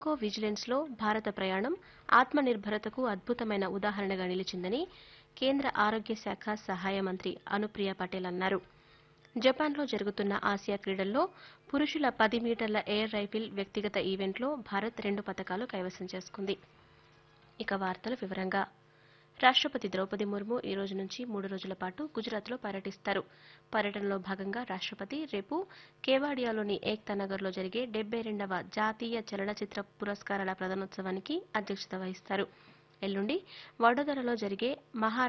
కో విజిలెన్స్లో భారత ప్రయాణం ఆత్మనిర్భరతకు అద్భుతమైన ఉదాహరణగా నిలిచిందని కేంద్ర ఆరోగ్య శాఖ సహాయ మంత్రి అనుప్రియ పటేల్ అన్నారు జపాన్లో జరుగుతున్న ఆసియా క్రీడల్లో పురుషుల పది మీటర్ల ఎయిర్ రైఫిల్ వ్యక్తిగత ఈవెంట్లో భారత్ రెండు పతకాలు కైవసం చేసుకుంది ఇక వార్తల వివరంగా రాష్ట్రపతి ద్రౌపది ముర్ము ఈ రోజు నుంచి మూడు రోజుల పాటు గుజరాత్లో పర్యటిస్తారు పర్యటనలో భాగంగా రాష్ట్రపతి రేపు కేవాడియాలోని ఏక్తా నగర్లో జరిగే డెబ్బై రెండవ జాతీయ చలనచిత్ర పురస్కారాల ప్రదానోత్సవానికి అధ్యక్షత వహిస్తారు ఎల్లుండి వడోదరలో జరిగే మహా